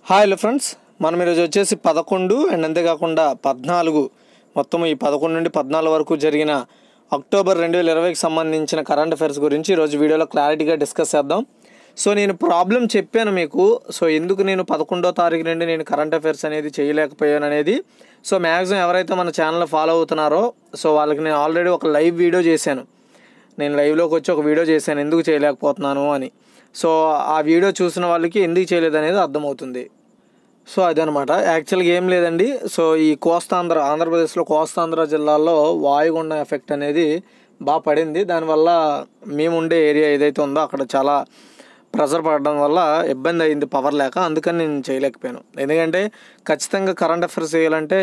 hi hello friends మనం ఈరోజు వచ్చేసి పదకొండు అండ్ అంతేకాకుండా పద్నాలుగు మొత్తం ఈ పదకొండు నుండి పద్నాలుగు వరకు జరిగిన అక్టోబర్ రెండు వేల ఇరవైకి సంబంధించిన కరెంట్ అఫైర్స్ గురించి ఈరోజు వీడియోలో క్లారిటీగా డిస్కస్ చేద్దాం సో నేను ప్రాబ్లం చెప్పాను మీకు సో ఎందుకు నేను పదకొండో తారీఖు నుండి నేను కరెంట్ అఫైర్స్ అనేది చేయలేకపోయాను అనేది సో మ్యాక్సిమం ఎవరైతే మన ఛానల్ ఫాలో అవుతున్నారో సో వాళ్ళకి నేను ఆల్రెడీ ఒక లైవ్ వీడియో చేశాను నేను లైవ్లోకి వచ్చి ఒక వీడియో చేశాను ఎందుకు చేయలేకపోతున్నాను అని సో ఆ వీడియో చూసిన వాళ్ళకి ఎందుకు చేయలేదు అనేది అర్థమవుతుంది సో అదనమాట యాక్చువల్గా ఏం లేదండి సో ఈ కోస్తాంధ్ర ఆంధ్రప్రదేశ్లో కోస్తాంధ్ర జిల్లాల్లో వాయుగుండం ఎఫెక్ట్ అనేది బాగా పడింది దానివల్ల మేము ఉండే ఏరియా ఏదైతే ఉందో అక్కడ చాలా ప్రెషర్ పడడం వల్ల ఇబ్బంది అయింది పవర్ లేక అందుకని నేను చేయలేకపోయాను ఎందుకంటే ఖచ్చితంగా కరెంట్ అఫైర్స్ చేయాలంటే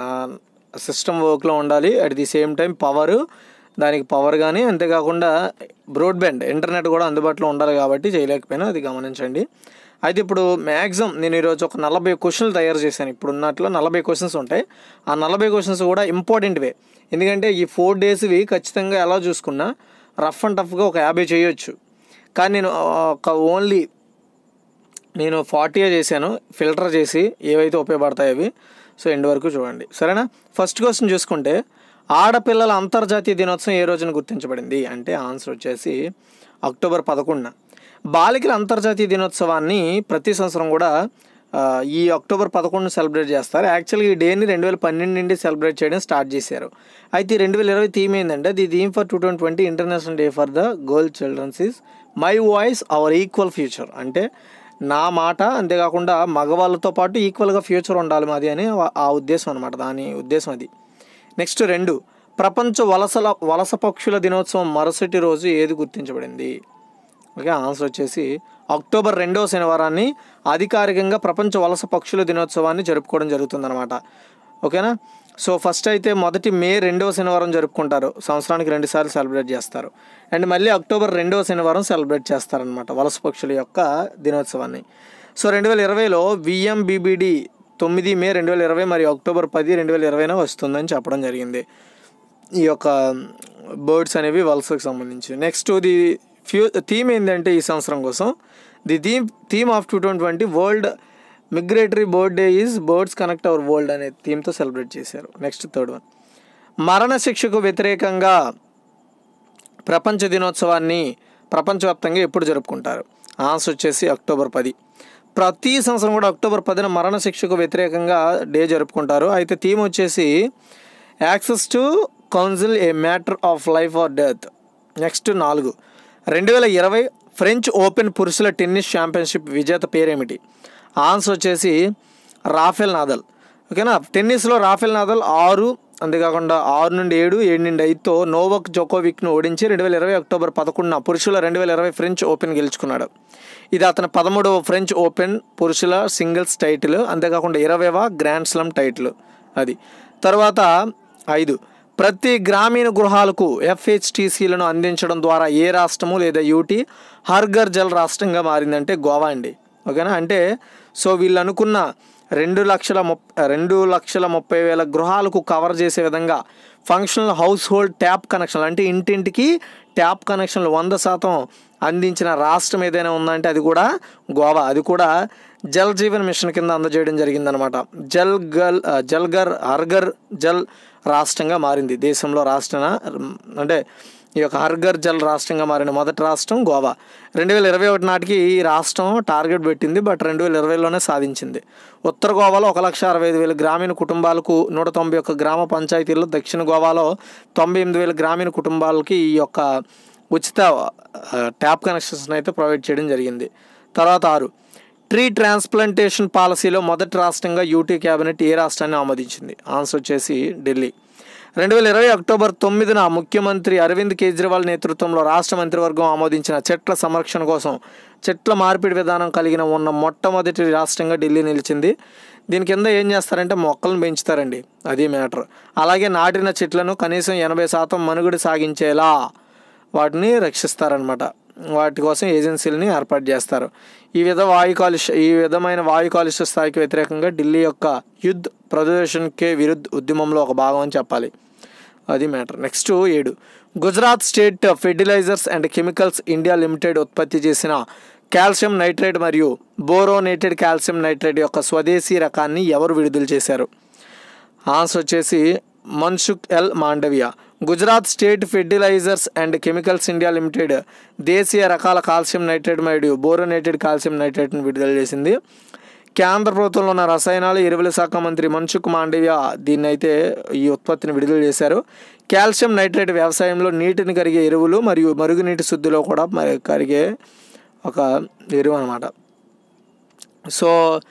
సిస్టమ్ వర్క్లో ఉండాలి at the same time power దానికి పవర్ కానీ అంతేకాకుండా బ్రాడ్బ్యాండ్ ఇంటర్నెట్ కూడా అందుబాటులో ఉండాలి కాబట్టి చేయలేకపోయినా అది గమనించండి అయితే ఇప్పుడు మ్యాక్సిమం నేను ఈరోజు ఒక నలభై క్వశ్చన్లు తయారు చేశాను ఇప్పుడు ఉన్నట్లు నలభై క్వశ్చన్స్ ఉంటాయి ఆ నలభై క్వశ్చన్స్ కూడా ఇంపార్టెంట్వే ఎందుకంటే ఈ ఫోర్ డేస్వి ఖచ్చితంగా ఎలా చూసుకున్నా రఫ్ అండ్ టఫ్గా ఒక యాభై చేయొచ్చు కానీ నేను ఒక ఓన్లీ నేను ఫార్టీయే చేశాను ఫిల్టర్ చేసి ఏవైతే ఉపయోగపడతాయి అవి సో ఎండ్ వరకు చూడండి సరేనా ఫస్ట్ క్వశ్చన్ చూసుకుంటే ఆడపిల్లల అంతర్జాతీయ దినోత్సవం ఏ రోజున గుర్తించబడింది అంటే ఆన్సర్ వచ్చేసి అక్టోబర్ పదకొండున బాలికల అంతర్జాతీయ దినోత్సవాన్ని ప్రతి సంవత్సరం కూడా ఆ, ఈ అక్టోబర్ పదకొండున సెలబ్రేట్ చేస్తారు యాక్చువల్గా ఈ డేని రెండు వేల పన్నెండు నుండి సెలబ్రేట్ చేయడం స్టార్ట్ చేశారు అయితే రెండు వేల ఇరవై థీమ్ ఏంటంటే the theme for two thousand twenty international day for the girl children's is my voice our equal future అంటే నా మాట అంతేకాకుండా మగవాళ్ళతో పాటు ఈక్వల్గా ఫ్యూచర్ ఉండాలి మాది అని ఆ- ఆ ఉద్దేశం అనమాట దాని ఉద్దేశం అది నెక్స్ట్ రెండు ప్రపంచ వలసల వలస పక్షుల దినోత్సవం మరుసటి రోజు ఏది గుర్తించబడింది ఓకే ఆన్సర్ వచ్చేసి అక్టోబర్ రెండవ శనివారాన్ని అధికారికంగా ప్రపంచ వలస పక్షుల దినోత్సవాన్ని జరుపుకోవడం జరుగుతుందన్నమాట ఓకేనా సో ఫస్ట్ అయితే మొదటి మే రెండవ శనివారం జరుపుకుంటారు సంవత్సరానికి రెండుసార్లు సెలబ్రేట్ చేస్తారు అండ్ మళ్ళీ అక్టోబర్ రెండవ శనివారం సెలబ్రేట్ చేస్తారనమాట వలస పక్షుల యొక్క దినోత్సవాన్ని సో రెండు వేల ఇరవైలో విఎంబిబిడి తొమ్మిది మే రెండు వేల ఇరవై మరియు అక్టోబర్ పది రెండు వేల ఇరవైన వస్తుందని చెప్పడం జరిగింది ఈ యొక్క బర్డ్స్ అనేవి వలసకు సంబంధించి నెక్స్ట్ ది ఫ్యూ థీమ్ ఏంటంటే ఈ సంవత్సరం కోసం the theme theme of two thousand twenty world migratory bird day is birds connect our world అనే థీమ్తో సెలబ్రేట్ చేశారు నెక్స్ట్ థర్డ్ వన్ మరణ శిక్షకు వ్యతిరేకంగా ప్రపంచ దినోత్సవాన్ని ప్రపంచవ్యాప్తంగా ఎప్పుడు జరుపుకుంటారు ఆన్సర్ వచ్చేసి అక్టోబర్ పది ప్రతి సంవత్సరం కూడా అక్టోబర్ పదిన మరణ శిక్షకు వ్యతిరేకంగా డే జరుపుకుంటారు అయితే థీమ్ వచ్చేసి access to counsel a matter of life or death next నాలుగు రెండు వేల ఇరవై ఫ్రెంచ్ ఓపెన్ పురుషుల టెన్నిస్ ఛాంపియన్షిప్ విజేత పేరేమిటి ఆన్సర్ వచ్చేసి రాఫెల్ నాదల్ ఓకేనా టెన్నిస్లో రాఫెల్ నాదల్ ఆరు అంతేకాకుండా ఆరు నుండి ఏడు ఏడు నుండి ఐదుతో నోవక్ జోకోవిక్ను ఓడించి రెండు వేల ఇరవై అక్టోబర్ పదకొండున పురుషుల రెండు వేల ఇరవై ఫ్రెంచ్ ఓపెన్ గెలుచుకున్నాడు ఇది అతని పదమూడవ ఫ్రెంచ్ ఓపెన్ పురుషుల సింగిల్స్ టైటిల్ అంతేకాకుండా ఇరవైవ గ్రాండ్ స్లమ్ టైటిల్ అది తర్వాత ఐదు ప్రతి గ్రామీణ గృహాలకు ఎఫ్హెచ్టీసీలను అందించడం ద్వారా ఏ రాష్ట్రము లేదా యూటీ హర్ఘర్ జల్ రాష్ట్రంగా మారిందంటే గోవా అండి ఓకేనా అంటే సో వీళ్ళు అనుకున్న రెండు లక్షల ముప్ రెండు లక్షల ముప్పై వేల గృహాలకు కవర్ చేసే విధంగా ఫంక్షనల్ హౌస్ హోల్డ్ ట్యాప్ కనెక్షన్లు అంటే ఇంటింటికి ట్యాప్ కనెక్షన్లు వంద శాతం అందించిన రాష్ట్రం ఏదైనా ఉందంటే అది కూడా గోవా అది కూడా జల్ జీవన్ మిషన్ కింద అందజేయడం జరిగిందనమాట జల్ గల్ జల్గర్ హర్గర్ జల్ రాష్ట్రంగా మారింది దేశంలో రాష్ట్రాన అంటే ఈ యొక్క హర్ఘర్ జల్ రాష్ట్రంగా మారిన మొదటి రాష్ట్రం గోవా రెండు వేల ఇరవై ఒకటి నాటికి ఈ రాష్ట్రం టార్గెట్ పెట్టింది బట్ రెండు వేల ఇరవైలోనే సాధించింది ఉత్తర గోవాలో ఒక లక్ష అరవై ఐదు వేల గ్రామీణ కుటుంబాలకు నూట తొంభై ఒక్క గ్రామ పంచాయతీల్లో దక్షిణ గోవాలో తొంభై ఎనిమిది వేల గ్రామీణ కుటుంబాలకి ఈ యొక్క ఉచిత ఆ, ట్యాప్ కనెక్షన్స్ అయితే ప్రొవైడ్ చేయడం జరిగింది తర్వాత ఆరు ట్రీ ట్రాన్స్ప్లాంటేషన్ పాలసీలో మొదటి రాష్ట్రంగా యూటీ క్యాబినెట్ ఏ రాష్ట్రాన్ని ఆమోదించింది ఆన్సర్ వచ్చేసి ఢిల్లీ రెండు వేల ఇరవై అక్టోబర్ తొమ్మిదిన ముఖ్యమంత్రి అరవింద్ కేజ్రీవాల్ నేతృత్వంలో రాష్ట్ర మంత్రివర్గం ఆమోదించిన చెట్ల సంరక్షణ కోసం చెట్ల మార్పిడి విధానం కలిగిన ఉన్న మొట్టమొదటి రాష్ట్రంగా ఢిల్లీ నిలిచింది దీని కింద ఏం చేస్తారంటే మొక్కలను పెంచుతారండి అది మ్యాటర్ అలాగే నాటిన చెట్లను కనీసం ఎనభై శాతం మనుగడ సాగించేలా వాటిని రక్షిస్తారనమాట వాటి కోసం ఏజెన్సీలని ఏర్పాటు చేస్తారు ఈ విధ వాయు కాలుష్య ఈ విధమైన వాయు కాలుష్య స్థాయికి వ్యతిరేకంగా ఢిల్లీ యొక్క యుద్ధ్ ప్రదర్శన్కే విరుద్ధ్ ఉద్యమంలో ఒక భాగం అని చెప్పాలి అది మ్యాటర్ నెక్స్ట్ ఏడు Gujarat state fertilizers and chemicals India limited ఉత్పత్తి చేసిన కాల్షియం నైట్రేట్ మరియు బోరోనేటెడ్ కాల్షియం నైట్రేట్ యొక్క స్వదేశీ రకాన్ని ఎవరు విడుదల చేశారు ఆన్సర్ వచ్చేసి Mansukh L Mandaviya Gujarat state fertilizers and chemicals India limited దేశీయ రకాల కాల్షియం నైట్రేట్ మరియు బోరోనేటెడ్ కాల్షియం నైట్రేట్ను విడుదల చేసింది కేంద్ర ప్రభుత్వంలో ఉన్న రసాయనాలు ఎరువుల శాఖ మంత్రి మన్సుఖ్ మాండవియా దీన్ని అయితే ఈ ఉత్పత్తిని విడుదల చేశారు కాల్షియం నైట్రేట్ వ్యవసాయంలో నీటిని కరిగే ఎరువులు మరియు మరుగునీటి శుద్ధిలో కూడా మరి కరిగే ఒక ఎరువు అనమాట సో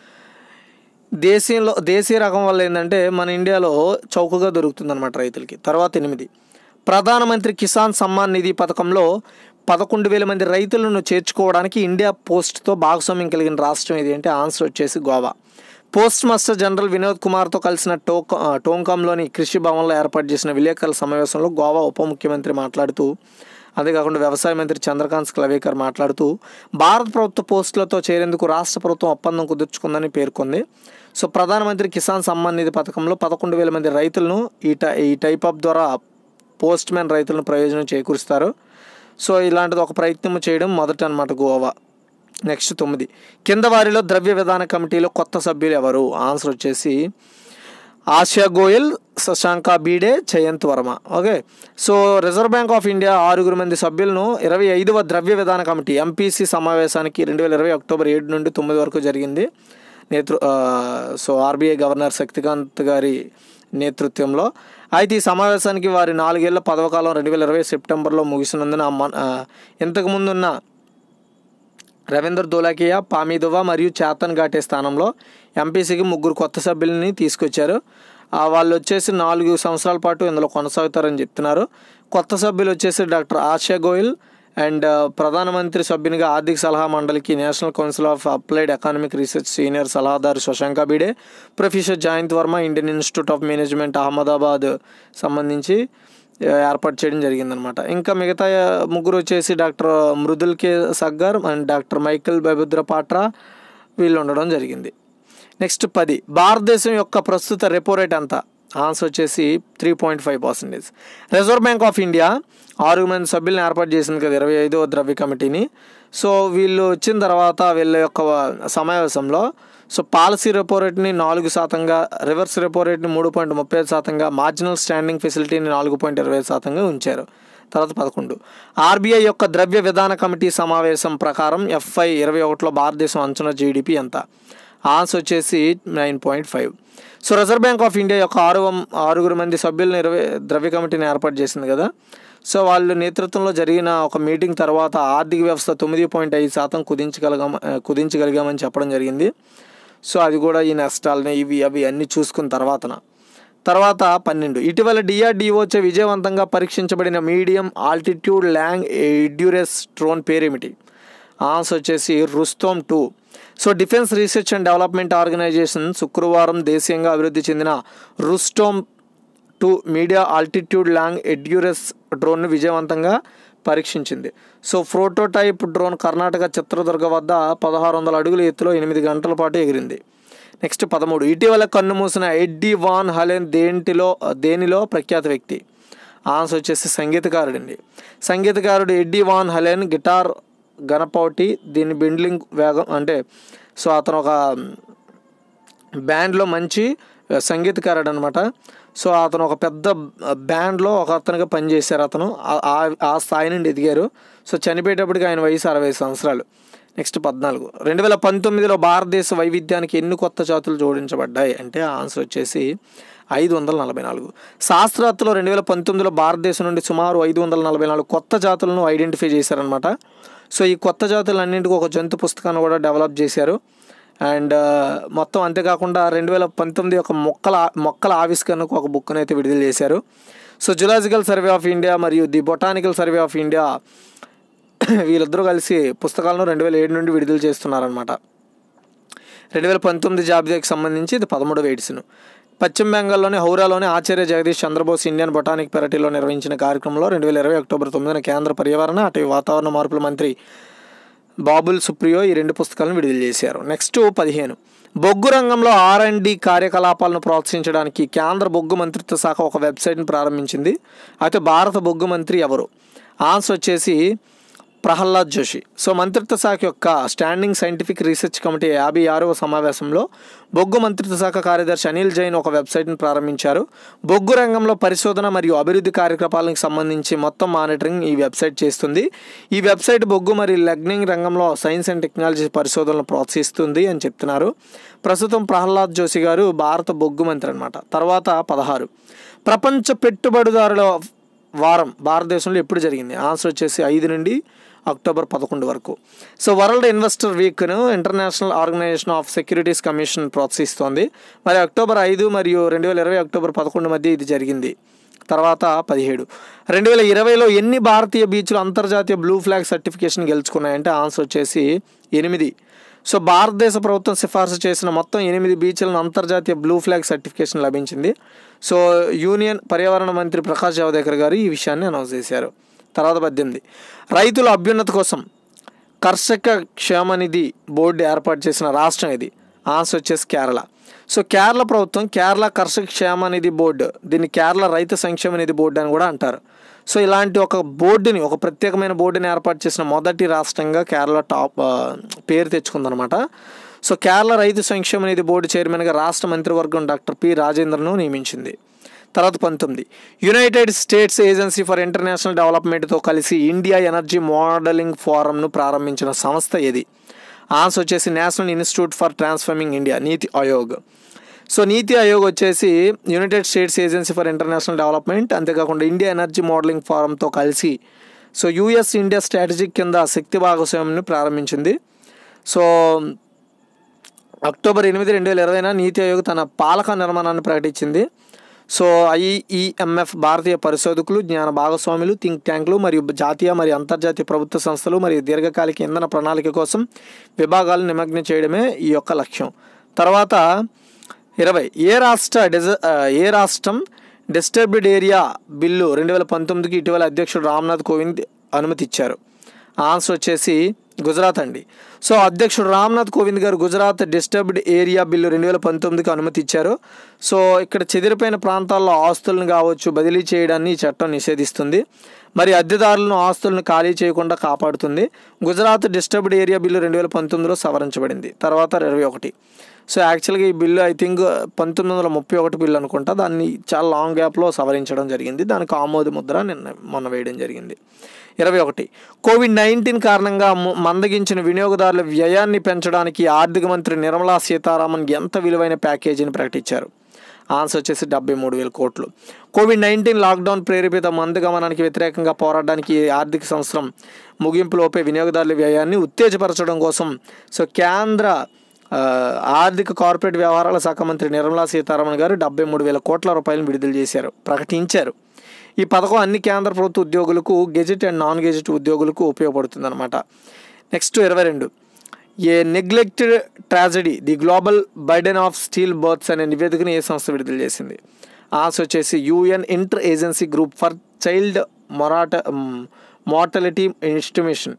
దేశీయంలో దేశీయ రకం వల్ల ఏంటంటే మన ఇండియాలో చౌకగా దొరుకుతుంది అనమాట రైతులకి తర్వాత ఎనిమిది ప్రధానమంత్రి కిసాన్ సమ్మాన్ నిధి పథకంలో పదకొండు వేల మంది రైతులను చేర్చుకోవడానికి ఇండియా పోస్ట్తో భాగస్వామ్యం కలిగిన రాష్ట్రం ఇది అంటే ఆన్సర్ వచ్చేసి Goa post master general Vinod కుమార్తో కలిసిన టోక టోంకాంలోని కృషి భవన్లో ఏర్పాటు చేసిన విలేకరుల సమావేశంలో గోవా ఉప ముఖ్యమంత్రి మాట్లాడుతూ అంతేకాకుండా వ్యవసాయ మంత్రి చంద్రకాంత్ క్లవేకర్ మాట్లాడుతూ భారత ప్రభుత్వ పోస్టులతో చేరేందుకు రాష్ట్ర ప్రభుత్వం ఒప్పందం కుదుర్చుకుందని పేర్కొంది సో ప్రధానమంత్రి కిసాన్ సమ్మాన్ నిధి పథకంలో పదకొండు వేల మంది రైతులను ఈ టై ఈ టైప్ ఆఫ్ ద్వారా పోస్ట్ మ్యాన్ రైతులను ప్రయోజనం చేకూరుస్తారు సో ఇలాంటిది ఒక ప్రయత్నం చేయడం మొదట అనమాట గోవా నెక్స్ట్ తొమ్మిది కింద వారిలో ద్రవ్య విధాన కమిటీలో కొత్త సభ్యులు ఎవరు ఆన్సర్ వచ్చేసి ఆసియా Goyal Shashanka Bhide Jayant Varma okay so reserve bank of India ఆరుగురు మంది సభ్యులను ఇరవై ఐదవ ద్రవ్య విధాన కమిటీ ఎంపీసీ సమావేశానికి రెండు వేల ఇరవై అక్టోబర్ ఏడు నుండి తొమ్మిది వరకు జరిగింది నేతృ ఆ, సో ఆర్బీఐ గవర్నర్ శక్తికాంత్ గారి నేతృత్వంలో అయితే ఈ సమావేశానికి వారి నాలుగేళ్ల పదవకాలం రెండు వేల ఇరవై సెప్టెంబర్లో ముగిసినందున మన- ఆ, ఇంతకుముందున్న రవీందర్ దోలాకియా పామీదువా మరియు చేతన్ ఘాటే స్థానంలో ఎంపీసీకి ముగ్గురు కొత్త సభ్యులని తీసుకొచ్చారు ఆ, వాళ్ళు వచ్చేసి నాలుగు సంవత్సరాల పాటు ఇందులో కొనసాగుతారని చెప్తున్నారు కొత్త సభ్యులు వచ్చేసి డాక్టర్ ఆశా గోయల్ అండ్ ఆ, ప్రధానమంత్రి సభ్యునిగా ఆర్థిక సలహా మండలికి national council of applied economic research senior సలహాదారు Shashanka Bhide professor Jayant Varma Indian institute of management Ahmedabad సంబంధించి ఆ, ఏర్పాటు చేయడం జరిగిందనమాట ఇంకా మిగతా ఆ, ముగ్గురు వచ్చేసి doctor Mridul K Saggar and doctor Michael బెబుద్ర పాట్రా వీళ్ళు ఉండడం జరిగింది నెక్స్ట్ పది భారతదేశం యొక్క ప్రస్తుత రెపో రేట్ ఎంత ఆన్సర్ వచ్చేసి three point five percentage reserve bank of India ఆరు మంది సభ్యులను ఏర్పాటు చేసింది కదా ఇరవై ఐదవ ద్రవ్య కమిటీని సో వీళ్ళు వచ్చిన తర్వాత వీళ్ళ యొక్క సమావేశంలో సో పాలసీ రెపో రేట్ని నాలుగు శాతంగా రివర్స్ రెపో రేట్ని మూడు పాయింట్ ముప్పై ఐదు శాతంగా మార్జినల్ స్టాండింగ్ ఫెసిలిటీని నాలుగు పాయింట్ ఇరవై ఐదు శాతంగా ఉంచారు తర్వాత పదకొండు ఆర్బీఐ యొక్క ద్రవ్య విధాన కమిటీ సమావేశం ప్రకారం ఎఫ్ఐ ఇరవై ఒకటిలో భారతదేశం అంచనా జీడిపి ఎంత ఆన్సర్ వచ్చేసి nine point five so reserve bank of India యొక్క ఆరు ఆరుగురు మంది సభ్యులను ఇరవై ద్రవ్య కమిటీని ఏర్పాటు చేసింది కదా సో వాళ్ళ నేతృత్వంలో జరిగిన ఒక మీటింగ్ తర్వాత ఆర్థిక వ్యవస్థ తొమ్మిది పాయింట్ ఐదు శాతం కుదించగలగామ కుదించగలిగామని చెప్పడం జరిగింది సో అది కూడా ఈ నష్టాలని ఇవి అవి అన్నీ చూసుకున్న తర్వాతన తర్వాత పన్నెండు ఇటీవల డిఆర్డిఓచే విజయవంతంగా పరీక్షించబడిన medium altitude long endurance drone పేరేమిటి ఆన్సర్ వచ్చేసి Rustom two so defence research and development organisation శుక్రవారం దేశీయంగా అభివృద్ధి చెందిన Rustom two media altitude long endurance డ్రోన్ను విజయవంతంగా పరీక్షించింది so prototype drone Karnataka Chitradurga వద్ద పదహారు వందల అడుగుల ఎత్తులో ఎనిమిది గంటల పాటు ఎగిరింది నెక్స్ట్ పదమూడు ఇటీవల కన్నుమూసిన ఎడ్డీ వాన్ హలెన్ దేంటిలో దేనిలో ప్రఖ్యాత వ్యక్తి ఆన్సర్ వచ్చేసి సంగీతకారుడండి సంగీతకారుడు ఎడ్డీ వాన్ హలెన్ గిటార్ గణపౌటి దీని బెండ్లింగ్ వేగం అంటే సో అతను ఒక బ్యాండ్లో మంచి సంగీతకారుడు అనమాట సో అతను ఒక పెద్ద బ్యాండ్లో ఒక అతనుగా పనిచేశారు అతను ఆ- ఆ- ఆ స్థాయి నుండి ఎదిగారు సో చనిపోయేటప్పటికి ఆయన వయసు అరవై సంవత్సరాలు నెక్స్ట్ పద్నాలుగు రెండు వేల పంతొమ్మిదిలో భారతదేశ వైవిధ్యానికి ఎన్ని కొత్త జాతులు జోడించబడ్డాయి అంటే ఆన్సర్ వచ్చేసి ఐదు వందల నలభై నాలుగు శాస్త్రవేత్తలు రెండు వేల పంతొమ్మిదిలో భారతదేశం నుండి సుమారు ఐదు వందల నలభై నాలుగు కొత్త జాతులను ఐడెంటిఫై చేశారనమాట సో ఈ కొత్త జాతులన్నింటికి ఒక జంతు పుస్తకాన్ని కూడా డెవలప్ చేశారు అండ్ మొత్తం అంతేకాకుండా రెండు వేల పంతొమ్మిది ఒక మొక్కల మొక్కల ఆవిష్కరణకు ఒక బుక్ని అయితే విడుదల చేశారు so zoological survey of India మరియు the botanical survey of India వీళ్ళిద్దరూ కలిసి పుస్తకాలను రెండు వేల ఏడు నుండి విడుదల చేస్తున్నారనమాట రెండు వేల పంతొమ్మిది జాబితాకి సంబంధించి ఇది పదమూడవ ఎడిషన్ పశ్చిమ బెంగాల్లోని హౌరాలోని ఆచార్య జగదీష్ చంద్రబోస్ ఇండియన్ బొటానిక్ పెరటీలో నిర్వహించిన కార్యక్రమంలో రెండు వేల ఇరవై అక్టోబర్ తొమ్మిదిన కేంద్ర పర్యావరణ అటవీ వాతావరణ మార్పుల మంత్రి బాబుల్ సుప్రియో ఈ రెండు పుస్తకాలను విడుదల చేశారు నెక్స్ట్ పదిహేను బొగ్గు రంగంలో ఆర్ అండ్ డి కార్యకలాపాలను ప్రోత్సహించడానికి కేంద్ర బొగ్గు మంత్రిత్వ శాఖ ఒక వెబ్సైట్ని ప్రారంభించింది అయితే భారత బొగ్గు మంత్రి ఎవరు ఆన్సర్ వచ్చేసి ప్రహ్లాద్ జోషి సో మంత్రిత్వ శాఖ యొక్క స్టాండింగ్ సైంటిఫిక్ రీసెర్చ్ కమిటీ యాభై ఆరవ సమావేశంలో బొగ్గు మంత్రిత్వ శాఖ కార్యదర్శి అనిల్ జైన్ ఒక వెబ్సైట్ను ప్రారంభించారు బొగ్గు రంగంలో పరిశోధన మరియు అభివృద్ధి కార్యకలాపాలకు సంబంధించి మొత్తం మానిటరింగ్ ఈ వెబ్సైట్ చేస్తుంది ఈ వెబ్సైట్ బొగ్గు మరియు లగ్నింగ్ రంగంలో సైన్స్ అండ్ టెక్నాలజీ పరిశోధనలు ప్రోత్సహిస్తుంది అని చెప్తున్నారు ప్రస్తుతం ప్రహ్లాద్ జోషి గారు భారత బొగ్గు మంత్రి అనమాట తర్వాత పదహారు ప్రపంచ పెట్టుబడిదారుల వారం భారతదేశంలో ఎప్పుడు జరిగింది ఆన్సర్ వచ్చేసి ఐదు నుండి అక్టోబర్ పదకొండు వరకు సో వరల్డ్ ఇన్వెస్టర్ వీక్ను international organisation of securities commission ప్రోత్సహిస్తోంది మరి అక్టోబర్ ఐదు మరియు రెండు వేల ఇరవై అక్టోబర్ పదకొండు మధ్య ఇది జరిగింది తర్వాత పదిహేడు రెండు వేల ఇరవైలో ఎన్ని భారతీయ బీచ్లు అంతర్జాతీయ బ్లూ ఫ్లాగ్ సర్టిఫికేషన్ గెలుచుకున్నాయంటే ఆన్సర్ వచ్చేసి ఎనిమిది సో భారతదేశ ప్రభుత్వం సిఫార్సు చేసిన మొత్తం ఎనిమిది బీచ్లను అంతర్జాతీయ బ్లూ ఫ్లాగ్ సర్టిఫికేషన్ లభించింది సో యూనియన్ పర్యావరణ మంత్రి ప్రకాష్ జావదేకర్ గారు ఈ విషయాన్ని అనౌన్స్ చేశారు తర్వాత పద్దెనిమిది రైతుల అభ్యున్నతి కోసం కర్షక క్షేమనిధి బోర్డు ఏర్పాటు చేసిన రాష్ట్రం ఇది ఆన్సర్ వచ్చేసి కేరళ సో కేరళ ప్రభుత్వం కేరళ కర్షక క్షేమనిధి బోర్డు దీన్ని కేరళ రైతు సంక్షేమ నిధి బోర్డు అని కూడా అంటారు సో ఇలాంటి ఒక బోర్డుని ఒక ప్రత్యేకమైన బోర్డుని ఏర్పాటు చేసిన మొదటి రాష్ట్రంగా కేరళ టాప్ ఆ, పేరు తెచ్చుకుందనమాట సో కేరళ రైతు సంక్షేమ నిధి బోర్డు చైర్మన్గా రాష్ట్ర మంత్రివర్గం డాక్టర్ పి రాజేంద్రను నియమించింది తర్వాత పంతొమ్మిది United States agency for international డెవలప్మెంట్తో కలిసి ఇండియా ఎనర్జీ మోడలింగ్ ఫోరంను ప్రారంభించిన సంస్థ ఇది ఆన్సర్ వచ్చేసి national institute for transforming India NITI Aayog so NITI Aayog వచ్చేసి United States agency for international development అంతేకాకుండా ఇండియా ఎనర్జీ మోడలింగ్ ఫోరంతో కలిసి సో యుఎస్ ఇండియా స్ట్రాటజిక్ కింద శక్తి భాగస్వామ్యాన్ని ప్రారంభించింది సో అక్టోబర్ ఎనిమిది రెండు వేల ఇరవైన నీతి ఆయోగ్ తన పాలక నిర్మాణాన్ని ప్రకటించింది సో ఐఈఎంఎఫ్ భారతీయ పరిశోధకులు జ్ఞాన భాగస్వాములు థింక్ ట్యాంకులు మరియు జాతీయ మరియు అంతర్జాతీయ ప్రభుత్వ సంస్థలు మరియు దీర్ఘకాలిక ఇంధన ప్రణాళిక కోసం విభాగాలను నిమగ్నం చేయడమే ఈ యొక్క లక్ష్యం తర్వాత ఇరవై ఏ రాష్ట్ర డిజ ఆ, ఏ రాష్ట్రం డిస్టర్బ్డ్ ఏరియా బిల్లు రెండు వేల పంతొమ్మిదికి ఇటీవల అధ్యక్షుడు రామ్నాథ్ కోవింద్ అనుమతి ఇచ్చారు ఆన్సర్ వచ్చేసి గుజరాత్ అండి సో అధ్యక్షుడు రామ్నాథ్ కోవింద్ గారు గుజరాత్ డిస్టర్బ్డ్ ఏరియా బిల్లు రెండు వేల పంతొమ్మిదికి అనుమతి ఇచ్చారు సో ఇక్కడ చెదిరిపోయిన ప్రాంతాల్లో ఆస్తులను కావచ్చు బదిలీ చేయడాన్ని ఈ చట్టం నిషేధిస్తుంది మరి అద్దెదారులను ఆస్తులను ఖాళీ చేయకుండా కాపాడుతుంది గుజరాత్ డిస్టర్బ్డ్ ఏరియా బిల్లు రెండు వేల పంతొమ్మిదిలో సవరించబడింది తర్వాత ఇరవై ఒకటి సో యాక్చువల్గా ఈ బిల్లు ఐ థింక్ పంతొమ్మిది వందల ముప్పై ఒకటి బిల్లు అనుకుంటా దాన్ని చాలా లాంగ్ గ్యాప్లో సవరించడం జరిగింది దానికి ఆమోద ముద్ర నిన్న మొన్న వేయడం జరిగింది ఇరవై ఒకటి కోవిడ్ నైన్టీన్ కారణంగా ము- మందగించిన వినియోగదారుల వ్యయాన్ని పెంచడానికి ఆర్థిక మంత్రి నిర్మలా సీతారామన్ ఎంత విలువైన ప్యాకేజీని ప్రకటించారు ఆన్సర్ వచ్చేసి డెబ్బై మూడు వేల కోట్లు కోవిడ్ నైన్టీన్ లాక్డౌన్ ప్రేరేపిత మందగమనానికి వ్యతిరేకంగా పోరాడడానికి ఈ ఆర్థిక సంవత్సరం ముగింపులోపే వినియోగదారుల వ్యయాన్ని ఉత్తేజపరచడం కోసం సో కేంద్ర ఆ, ఆర్థిక కార్పొరేట్ వ్యవహారాల శాఖ మంత్రి నిర్మలా సీతారామన్ గారు డెబ్బై మూడు వేల కోట్ల రూపాయలను విడుదల చేశారు ప్రకటించారు ఈ పథకం అన్ని కేంద్ర ప్రభుత్వ ఉద్యోగులకు గెజెట్ అండ్ నాన్ గెజెట్ ఉద్యోగులకు ఉపయోగపడుతుంది అనమాట నెక్స్ట్ ఇరవై రెండు a neglected tragedy the global burden of still births అనే నివేదికను ఏ సంస్థ విడుదల చేసింది ఆన్సర్ వచ్చేసి UN inter agency group for child మొరాట మోర్టాలిటీ ఎస్టిమేషన్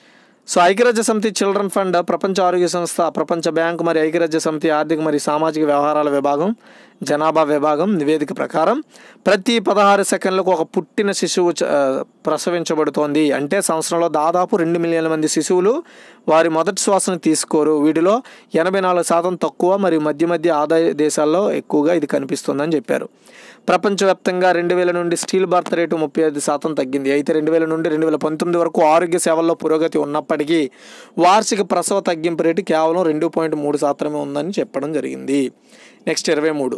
సో ఐక్యరాజ్య సమితి చిల్డ్రన్ ఫండ్ ప్రపంచ ఆరోగ్య సంస్థ ప్రపంచ బ్యాంక్ మరియు ఐక్యరాజ్య సమితి ఆర్థిక మరియు సామాజిక వ్యవహారాల విభాగం జనాభా విభాగం నివేదిక ప్రకారం ప్రతి పదహారు సెకండ్లకు ఒక పుట్టిన శిశువు చ- ఆ, ప్రసవించబడుతోంది అంటే సంవత్సరంలో దాదాపు రెండు మిలియన్ల మంది శిశువులు వారి మొదటి శ్వాసను తీసుకోరు వీటిలో ఎనభై నాలుగు శాతం తక్కువ మరియు మధ్య మధ్య ఆదాయ దేశాల్లో ఎక్కువగా ఇది కనిపిస్తుందని చెప్పారు ప్రపంచవ్యాప్తంగా రెండు వేల నుండి స్టీల్ బర్త్ రేటు ముప్పై ఐదు శాతం తగ్గింది అయితే రెండు వేల నుండి రెండు వేల పంతొమ్మిది వరకు ఆరోగ్య సేవల్లో పురోగతి ఉన్నప్పటికీ వార్షిక ప్రసవ తగ్గింపు రేటు కేవలం రెండు పాయింట్ మూడు శాతమే ఉందని చెప్పడం జరిగింది నెక్స్ట్ ఇరవై మూడు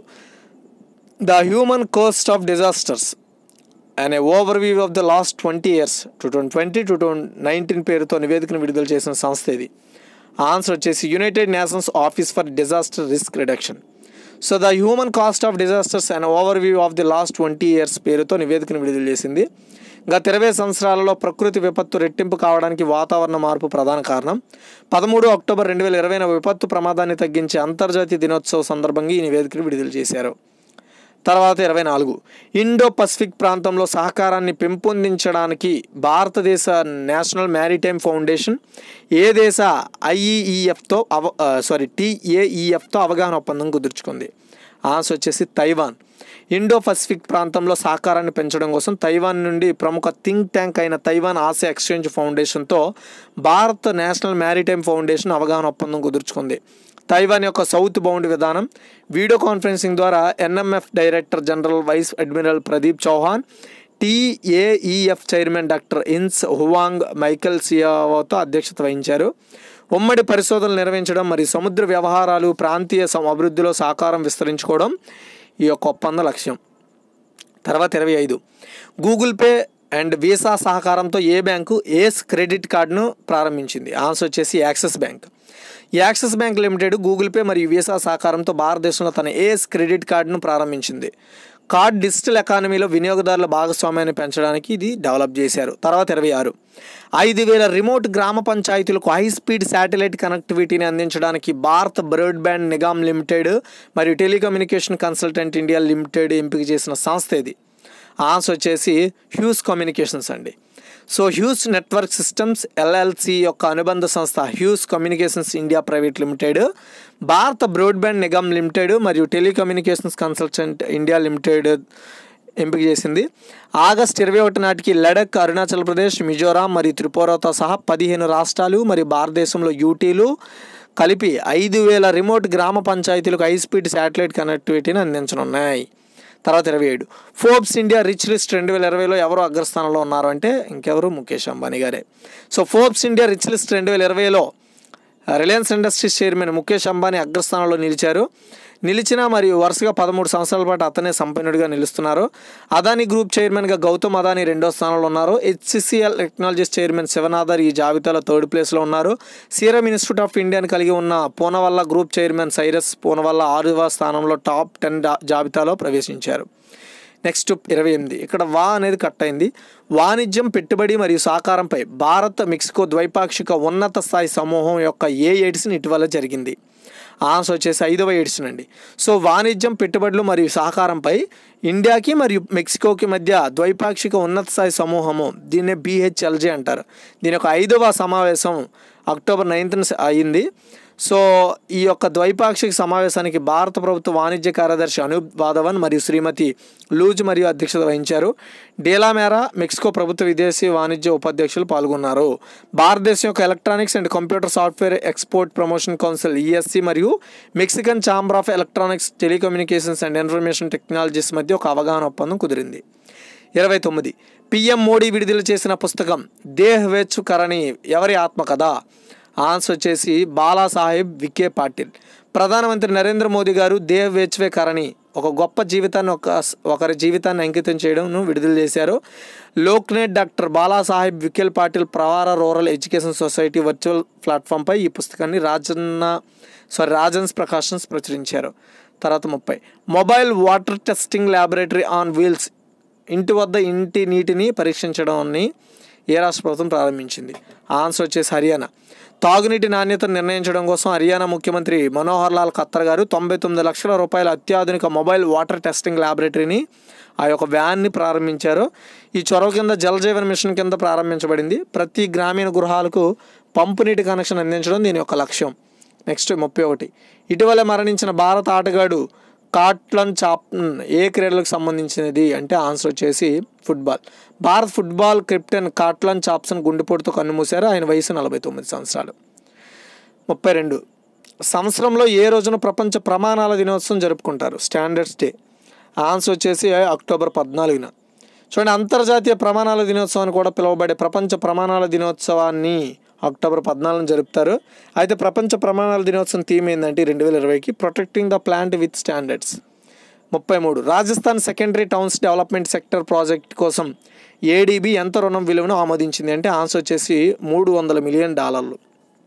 the human cost of disasters అనే overview of the last twenty years two thousand twenty two thousand nineteen పేరుతో నివేదికను విడుదల చేసిన సంస్థ ఇది ఆన్సర్ వచ్చేసి United Nations office for disaster risk reduction so the human cost of disasters and overview of the last twenty years పేరుతో నివేదికను విడుదల చేసింది గత ఇరవై సంవత్సరాలలో ప్రకృతి విపత్తు రెట్టింపు కావడానికి వాతావరణ మార్పు ప్రధాన కారణం పదమూడు అక్టోబర్ రెండు వేల ఇరవైన విపత్తు ప్రమాదాన్ని తగ్గించే అంతర్జాతీయ దినోత్సవ సందర్భంగా ఈ నివేదికను విడుదల చేశారు తర్వాత ఇరవై నాలుగు ఇండో పసిఫిక్ ప్రాంతంలో సహకారాన్ని పెంపొందించడానికి భారతదేశ నేషనల్ మ్యారిటైమ్ ఫౌండేషన్ ఏ దేశ ఐఈఈఎఫ్తో అవ సారీ టీఏఈఎఫ్తో అవగాహన ఒప్పందం కుదుర్చుకుంది ఆన్సర్ వచ్చేసి తైవాన్ ఇండో పసిఫిక్ ప్రాంతంలో సహకారాన్ని పెంచడం కోసం తైవాన్ నుండి ప్రముఖ థింక్ ట్యాంక్ అయిన తైవాన్ ఆసియా ఎక్స్చేంజ్ ఫౌండేషన్తో భారత్ నేషనల్ మ్యారిటైమ్ ఫౌండేషన్ అవగాహన ఒప్పందం కుదుర్చుకుంది తైవాన్ యొక్క సౌత్ బౌండ్ విధానం వీడియో కాన్ఫరెన్సింగ్ ద్వారా NMF director general vice admiral Pradeep Chauhan TAEF chairman doctor ఇన్స్ హువాంగ్ మైకెల్ సియావోతో అధ్యక్షత వహించారు ఉమ్మడి పరిశోధనలు నిర్వహించడం మరియు సముద్ర వ్యవహారాలు ప్రాంతీయ సం- అభివృద్ధిలో సహకారం విస్తరించుకోవడం ఈ యొక్క ఒప్పంద లక్ష్యం తర్వాత ఇరవై ఐదు గూగుల్ పే అండ్ వీసా సహకారంతో ఏ బ్యాంకు ఏస్ క్రెడిట్ కార్డును ప్రారంభించింది ఆన్సర్ వచ్చేసి Axis bank Axis bank limited Google Pay మరియు వీసా సహకారంతో భారతదేశంలో తన ఏస్ క్రెడిట్ కార్డును ప్రారంభించింది కార్డ్ డిజిటల్ ఎకానమీలో వినియోగదారుల భాగస్వామ్యాన్ని పెంచడానికి ఇది డెవలప్ చేశారు తర్వాత ఇరవై ఆరు ఐదు వేల రిమోట్ గ్రామ పంచాయతీలకు హై స్పీడ్ శాటిలైట్ కనెక్టివిటీని అందించడానికి భారత్ బ్రాడ్బ్యాండ్ నిగమ్ లిమిటెడ్ మరియు టెలికమ్యూనికేషన్ కన్సల్టెంట్ ఇండియా లిమిటెడ్ ఎంపిక చేసిన సంస్థ ఇది ఆన్సర్ వచ్చేసి హ్యూస్ కమ్యూనికేషన్స్ అండి so Hughes network systems LLC యొక్క అనుబంధ సంస్థ Hughes communications India private limited Bharat broadband Nigam limited మరియు టెలికమ్యూనికేషన్స్ కన్సల్టెంట్ ఇండియా లిమిటెడ్ ఎంపిక చేసింది ఆగస్ట్ ఇరవై ఒకటి నాటికి లడక్ అరుణాచల్ ప్రదేశ్ మిజోరాం మరియు త్రిపురతో సహా పదిహేను రాష్ట్రాలు మరియు భారతదేశంలో యూటీలు కలిపి ఐదు వేల రిమోట్ గ్రామ పంచాయతీలకు హై స్పీడ్ శాటిలైట్ కనెక్టివిటీని అందించనున్నాయి తర్వాత ఇరవై ఏడు ఫోర్బ్స్ ఇండియా రిచ్ లిస్ట్ రెండు వేల ఇరవైలో ఎవరు అగ్రస్థానంలో ఉన్నారు అంటే ఇంకెవరు ముఖేష్ అంబానీ గారే so Forbes India rich list రెండు వేల ఇరవైలో Reliance industries chairman Mukesh Ambani అగ్రస్థానంలో నిలిచారు నిలిచిన మరియు వరుసగా పదమూడు సంవత్సరాల పాటు అతనే సంపన్నుడిగా నిలుస్తున్నారు అదానీ గ్రూప్ చైర్మన్గా గౌతమ్ అదానీ రెండో స్థానంలో ఉన్నారు హెచ్సిసిఎల్ టెక్నాలజీస్ చైర్మన్ శివనాథర్ ఈ జాబితాలో థర్డ్ ప్లేస్లో ఉన్నారు సీరం ఇన్స్టిట్యూట్ ఆఫ్ ఇండియాని కలిగి ఉన్న పూనవల్ల గ్రూప్ చైర్మన్ సైరస్ పూనవల్ల ఆరవ స్థానంలో టాప్ టెన్ జాబితాలో ప్రవేశించారు నెక్స్ట్ ఇరవై ఎనిమిది ఇక్కడ వా అనేది కట్ అయింది వాణిజ్యం పెట్టుబడి మరియు సహకారంపై భారత్ మెక్సికో ద్వైపాక్షిక ఉన్నత స్థాయి సమూహం యొక్క ఏ ఎడిషన్ ఇటీవల జరిగింది ఆన్సర్ వచ్చేసి ఐదవ ఎడిషన్ అండి సో వాణిజ్యం పెట్టుబడులు మరియు సహకారంపై ఇండియాకి మరియు మెక్సికోకి మధ్య ద్వైపాక్షిక ఉన్నత స్థాయి సమూహము దీన్నే బిహెచ్ఎల్జే అంటారు దీని యొక్క ఐదవ సమావేశం అక్టోబర్ నైన్త్న అయింది సో ఈ యొక్క ద్వైపాక్షిక సమావేశానికి భారత ప్రభుత్వ వాణిజ్య కార్యదర్శి అనూప్ వాధవన్ మరియు శ్రీమతి లూజ్ మరియు అధ్యక్షత వహించారు డేలామేరా మెక్సికో ప్రభుత్వ విదేశీ వాణిజ్య ఉపాధ్యక్షులు పాల్గొన్నారు భారతదేశం యొక్క electronics and computer software export promotion council ESC మరియు Mexican chamber of electronics telecommunications and information technologies మధ్య ఒక అవగాహన ఒప్పందం కుదిరింది ఇరవై తొమ్మిది పిఎం మోడీ విడుదల చేసిన పుస్తకం దేహ్ వెచ్చు కరణి ఎవరి ఆత్మకథ ఆన్సర్ వచ్చేసి బాలాసాహెబ్ వికే పాటిల్ ప్రధానమంత్రి నరేంద్ర మోదీ గారు దేవ్ వేచ్వే కరణి ఒక గొప్ప జీవితాన్ని ఒక ఒకరి జీవితాన్ని అంకితం చేయడంను విడుదల చేశారు Loknete doctor Balasaheb Vikhe Patil Pravara rural education society virtual ప్లాట్ఫామ్పై ఈ పుస్తకాన్ని రాజన్న సారీ రాజన్స్ ప్రకాషన్స్ ప్రచురించారు తర్వాత ముప్పై mobile water testing laboratory on wheels ఇంటి వద్ద ఇంటి నీటిని పరీక్షించడాన్ని ఏ రాష్ట్ర ప్రభుత్వం ప్రారంభించింది ఆన్సర్ వచ్చేసి హర్యానా తాగునీటి నాణ్యతను నిర్ణయించడం కోసం హర్యానా ముఖ్యమంత్రి మనోహర్ లాల్ ఖత్తర్ గారు తొంభై తొమ్మిది లక్షల రూపాయల అత్యాధునిక మొబైల్ వాటర్ టెస్టింగ్ ల్యాబొరేటరీని ఆ యొక్క వ్యాన్ని ప్రారంభించారు ఈ చొరవ కింద జల్ జీవన్ మిషన్ కింద ప్రారంభించబడింది ప్రతి గ్రామీణ గృహాలకు పంపు నీటి కనెక్షన్ అందించడం దీని యొక్క లక్ష్యం నెక్స్ట్ ముప్పై ఒకటి ఇటీవల మరణించిన భారత ఆటగాడు కాట్లన్ చాప్న్ ఏ క్రీడలకు సంబంధించినది అంటే ఆన్సర్ వచ్చేసి football Bharat football captain Carlton Chapman గుండెపోటుతో కన్నుమూశారు ఆయన వయసు నలభై తొమ్మిది సంవత్సరాలు ముప్పై రెండు సంవత్సరంలో ఏ రోజున ప్రపంచ ప్రమాణాల దినోత్సవం జరుపుకుంటారు స్టాండర్డ్స్ డే ఆన్సర్ వచ్చేసి అక్టోబర్ పద్నాలుగున చూడండి అంతర్జాతీయ ప్రమాణాల దినోత్సవం అని కూడా పిలువబడే ప్రపంచ ప్రమాణాల దినోత్సవాన్ని అక్టోబర్ పద్నాలుగున జరుపుతారు అయితే ప్రపంచ ప్రమాణాల దినోత్సవం థీమ్ ఏంటంటే రెండు వేల ఇరవైకి protecting the plant with standards ముప్పై మూడు Rajasthan secondary towns development sector project కోసం ఏడీబీ ఎంత రుణం విలువను ఆమోదించింది అంటే ఆన్సర్ వచ్చేసి మూడు వందల మిలియన్ డాలర్లు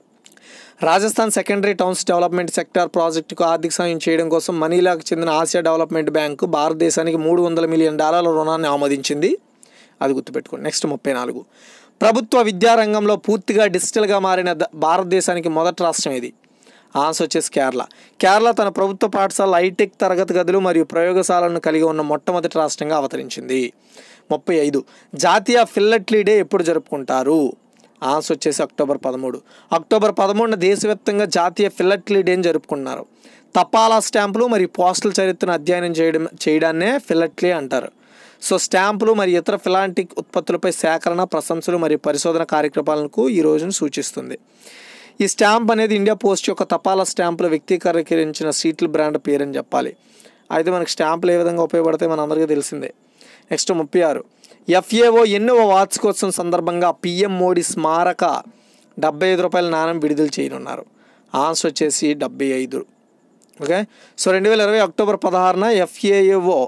Rajasthan secondary towns development sector ప్రాజెక్టుకు ఆర్థిక సాయం చేయడం కోసం మనీలాకు చెందిన ఆసియా డెవలప్మెంట్ బ్యాంకు భారతదేశానికి మూడు వందల మిలియన్ డాలర్ల రుణాన్ని ఆమోదించింది అది గుర్తుపెట్టుకోండి నెక్స్ట్ ముప్పై నాలుగు ప్రభుత్వ విద్యారంగంలో పూర్తిగా డిజిటల్గా మారిన ద- భారతదేశానికి మొదటి రాష్ట్రం ఇది ఆన్సర్ వచ్చేసి కేరళ కేరళ తన ప్రభుత్వ పాఠశాల హైటెక్ తరగతి గదులు మరియు ప్రయోగశాలను కలిగి ఉన్న మొట్టమొదటి రాష్ట్రంగా అవతరించింది ముప్పై ఐదు జాతీయ ఫిల్లట్లీ డే ఎప్పుడు జరుపుకుంటారు ఆన్సర్ వచ్చేసి అక్టోబర్ పదమూడు అక్టోబర్ పదమూడున దేశవ్యాప్తంగా జాతీయ ఫిల్లట్లీ డేని జరుపుకుంటున్నారు తపాలా స్టాంపులు మరియు పోస్టల్ చరిత్రను అధ్యయనం చేయడం చేయడాన్నే ఫిల్లట్లీ అంటారు సో స్టాంపులు మరియు ఇతర ఫిలాంటిక్ ఉత్పత్తులపై సేకరణ ప్రశంసలు మరియు పరిశోధన కార్యక్రమాలకు ఈ రోజును సూచిస్తుంది ఈ స్టాంప్ అనేది ఇండియా పోస్ట్ యొక్క తపాలా స్టాంపుల వ్యక్తీకరించిన సీట్ల బ్రాండ్ పేరని చెప్పాలి అయితే మనకి స్టాంపులు ఏ విధంగా ఉపయోగపడతాయి మన అందరికీ తెలిసిందే నెక్స్ట్ ముప్పై ఆరు ఎఫ్ఏఓ ఎన్నవ వార్షికోత్సవం సందర్భంగా పిఎం మోడీ స్మారక డెబ్బై ఐదు రూపాయల నాణ్యం విడుదల చేయనున్నారు ఆన్సర్ వచ్చేసి డెబ్బై ఐదు ఓకే సో రెండు వేల ఇరవై అక్టోబర్ పదహారున ఎఫ్ఏఓ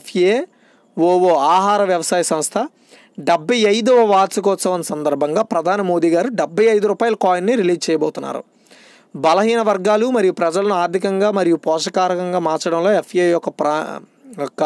ఎఫ్ఏఓఓ ఆహార వ్యవసాయ సంస్థ డెబ్బై ఐదవ వార్షికోత్సవం సందర్భంగా ప్రధాని మోదీ గారు డెబ్బై ఐదు రూపాయల కాయిన్ని రిలీజ్ చేయబోతున్నారు బలహీన వర్గాలు మరియు ప్రజలను ఆర్థికంగా మరియు పోషకారకంగా మార్చడంలో ఎఫ్ఏ యొక్క ప్రా యొక్క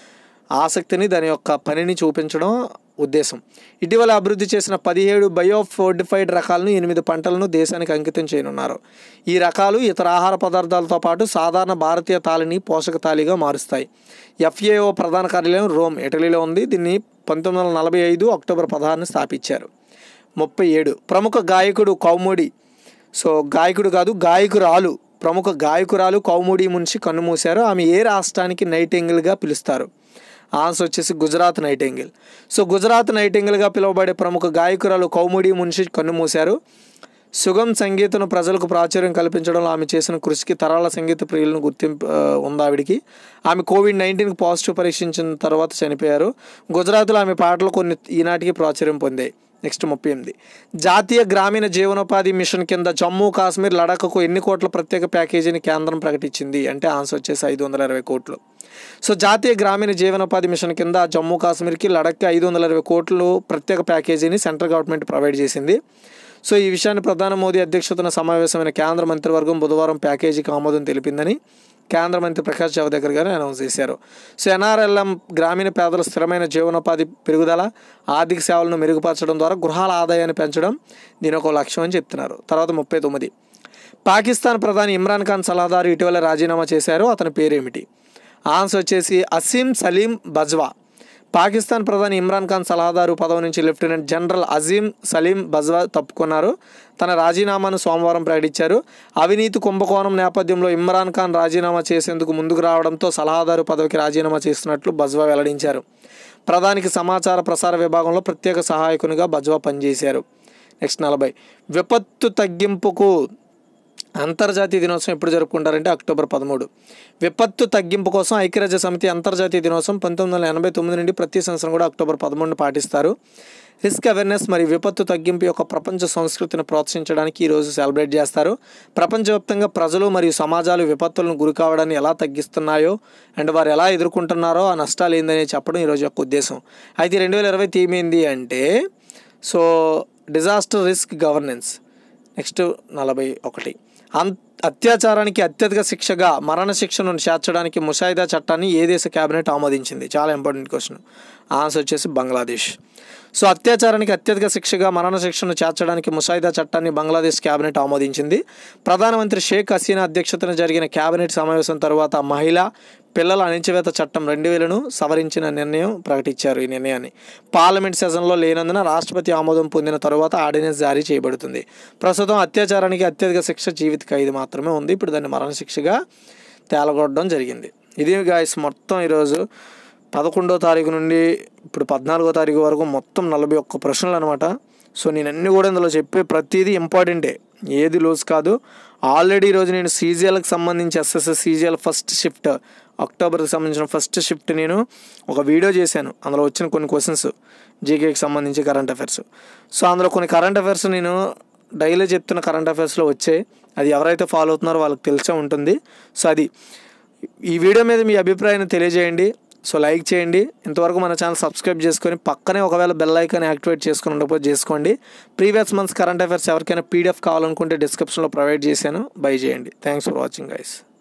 ఆసక్తిని దాని యొక్క పనిని చూపించడం ఉద్దేశం ఇటీవల అభివృద్ధి చేసిన పదిహేడు బయో ఫోర్టిఫైడ్ రకాలను ఎనిమిది పంటలను దేశానికి అంకితం చేయనున్నారు ఈ రకాలు ఇతర ఆహార పదార్థాలతో పాటు సాధారణ భారతీయ తాళిని పోషక తాళిగా మారుస్తాయి ఎఫ్ఏఓ ప్రధాన కార్యాలయం రోమ్ ఇటలీలో ఉంది దీన్ని పంతొమ్మిది వందల నలభై ఐదు అక్టోబర్ పదహారున స్థాపించారు ముప్పై ఏడు ప్రముఖ గాయకుడు కౌముడి సో గాయకుడు కాదు గాయకురాలు ప్రముఖ గాయకురాలు కౌముడి మున్షి కన్నుమూశారు ఆమె ఏ రాష్ట్రానికి నైటింగిల్గా పిలుస్తారు ఆన్సర్ వచ్చేసి గుజరాత్ నైటింగిల్ సో గుజరాత్ నైటింగిల్గా పిలువబడే ప్రముఖ గాయకురాలు కౌముడి మున్షి కన్నుమూశారు సుగం సంగీతను ప్రజలకు ప్రాచుర్యం కల్పించడంలో ఆమె చేసిన కృషికి తరాల సంగీత ప్రియులను గుర్తింపు ఆ, ఉంది ఆవిడికి ఆమె కోవిడ్ నైన్టీన్కి పాజిటివ్ పరీక్షించిన తర్వాత చనిపోయారు గుజరాత్లో ఆమె పాటలు కొన్ని ఈనాటికి ప్రాచుర్యం పొందాయి నెక్స్ట్ ముప్పై ఎనిమిది జాతీయ గ్రామీణ జీవనోపాధి మిషన్ కింద జమ్మూ కాశ్మీర్ లడాఖ్కు ఎన్ని కోట్ల ప్రత్యేక ప్యాకేజీని కేంద్రం ప్రకటించింది అంటే ఆన్సర్ వచ్చేసి ఐదు వందల ఇరవై కోట్లు సో జాతీయ గ్రామీణ జీవనోపాధి మిషన్ కింద జమ్మూ కాశ్మీర్కి లడఖ్కి ఐదు వందల ఇరవై కోట్లు ప్రత్యేక ప్యాకేజీని సెంట్రల్ గవర్నమెంట్ ప్రొవైడ్ చేసింది సో ఈ విషయాన్ని ప్రధాని మోదీ అధ్యక్షతన సమావేశమైన కేంద్ర మంత్రివర్గం బుధవారం ప్యాకేజీకి ఆమోదం తెలిపిందని కేంద్ర మంత్రి ప్రకాష్ జావదేకర్ గారు అనౌన్స్ చేశారు సో ఎన్ఆర్ఎల్ఎం గ్రామీణ పేదల స్థిరమైన జీవనోపాధి పెరుగుదల ఆర్థిక సేవలను మెరుగుపరచడం ద్వారా గృహాల ఆదాయాన్ని పెంచడం దీని ఒక లక్ష్యం అని చెప్తున్నారు తర్వాత ముప్పై తొమ్మిది పాకిస్తాన్ ప్రధాని ఇమ్రాన్ ఖాన్ సలహాదారు ఇటీవల రాజీనామా చేశారు అతని పేరేమిటి ఆన్సర్ వచ్చేసి అసీం సలీం బజ్వా పాకిస్తాన్ ప్రధాని ఇమ్రాన్ ఖాన్ సలహాదారు పదవి నుంచి లెఫ్టినెంట్ జనరల్ అజీం సలీం బజ్వా తప్పుకున్నారు తన రాజీనామాను సోమవారం ప్రకటించారు అవినీతి కుంభకోణం నేపథ్యంలో ఇమ్రాన్ ఖాన్ రాజీనామా చేసేందుకు ముందుకు రావడంతో సలహాదారు పదవికి రాజీనామా చేస్తున్నట్లు బజ్వా వెల్లడించారు ప్రధానికి సమాచార ప్రసార విభాగంలో ప్రత్యేక సహాయకునిగా బజ్వా పనిచేశారు నెక్స్ట్ నలభై విపత్తు తగ్గింపుకు అంతర్జాతీయ దినోత్సవం ఎప్పుడు జరుపుకుంటారంటే అక్టోబర్ పదమూడు విపత్తు తగ్గింపు కోసం ఐక్యరాజ్య సమితి అంతర్జాతీయ దినోత్సవం పంతొమ్మిది వందల ఎనభై తొమ్మిది నుండి ప్రతి సంవత్సరం కూడా అక్టోబర్ పదమూడును పాటిస్తారు రిస్క్ అవేర్నెస్ మరియు విపత్తు తగ్గింపు యొక్క ప్రపంచ సంస్కృతిని ప్రోత్సహించడానికి ఈరోజు సెలబ్రేట్ చేస్తారు ప్రపంచవ్యాప్తంగా ప్రజలు మరియు సమాజాలు విపత్తులను గురి కావడాన్ని ఎలా తగ్గిస్తున్నాయో అండ్ వారు ఎలా ఎదుర్కొంటున్నారో ఆ నష్టాలు ఏందని చెప్పడం ఈరోజు యొక్క ఉద్దేశం అయితే రెండు వేల ఇరవై థీమ్ ఏంది అంటే so disaster risk governance next నలభై ఒకటి అన్ అత్యాచారానికి అత్యధిక శిక్షగా మరణ శిక్షను చేర్చడానికి ముసాయిదా చట్టాన్ని ఏ దేశ కేబినెట్ ఆమోదించింది చాలా ఇంపార్టెంట్ క్వశ్చన్ ఆన్సర్ వచ్చేసి బంగ్లాదేశ్ సో అత్యాచారానికి అత్యధిక శిక్షగా మరణ శిక్షను చేర్చడానికి ముసాయిదా చట్టాన్ని బంగ్లాదేశ్ కేబినెట్ ఆమోదించింది ప్రధానమంత్రి షేక్ హసీనా అధ్యక్షతన జరిగిన కేబినెట్ సమావేశం తర్వాత మహిళ పిల్లల అణిచివేత చట్టం రెండు వేలను సవరించిన నిర్ణయం ప్రకటించారు ఈ నిర్ణయాన్ని పార్లమెంట్ సెషన్లో లేనందున రాష్ట్రపతి ఆమోదం పొందిన తరువాత ఆర్డినెన్స్ జారీ చేయబడుతుంది ప్రస్తుతం అత్యాచారానికి అత్యధిక శిక్ష జీవిత ఖైదు మాత్రమే ఉంది ఇప్పుడు దాన్ని మరణ శిక్షగా తేలగొట్టడం జరిగింది ఇది గాయస్ మొత్తం ఈరోజు పదకొండో తారీఖు నుండి ఇప్పుడు పద్నాలుగో తారీఖు వరకు మొత్తం నలభై ఒక్క ప్రశ్నలు అనమాట సో నేను అన్ని కూడా ఇందులో చెప్పే ప్రతిదీ ఇంపార్టెంటే ఏది లూజ్ కాదు ఆల్రెడీ ఈరోజు నేను సీజీఎల్కి సంబంధించి ఎస్ఎస్ఎస్ సీజీఎల్ ఫస్ట్ షిఫ్ట్ అక్టోబర్కి సంబంధించిన ఫస్ట్ షిఫ్ట్ నేను ఒక వీడియో చేశాను అందులో వచ్చిన కొన్ని క్వశ్చన్స్ జీకేకి సంబంధించి కరెంట్ అఫైర్స్ సో అందులో కొన్ని కరెంట్ అఫైర్స్ నేను డైలీ చెప్తున్న కరెంట్ అఫైర్స్లో వచ్చాయి అది ఎవరైతే ఫాలో అవుతున్నారో వాళ్ళకి తెలిసే ఉంటుంది సో అది ఈ వీడియో మీద మీ అభిప్రాయాన్ని తెలియజేయండి సో లైక్ చేయండి ఇంతవరకు మన ఛానల్ సబ్స్క్రైబ్ చేసుకొని పక్కనే ఒకవేళ బెల్ ఐకాన్ యాక్టివేట్ చేసుకుని ఉండకపోతే చేసుకోండి ప్రీవియస్ మంత్స్ కరెంట్ అఫైర్స్ ఎవరికైనా పీడిఎఫ్ కావాలనుకుంటే డిస్క్రిప్షన్లో ప్రొవైడ్ చేశాను బై చేయండి థ్యాంక్స్ ఫర్ వాచింగ్ గైస్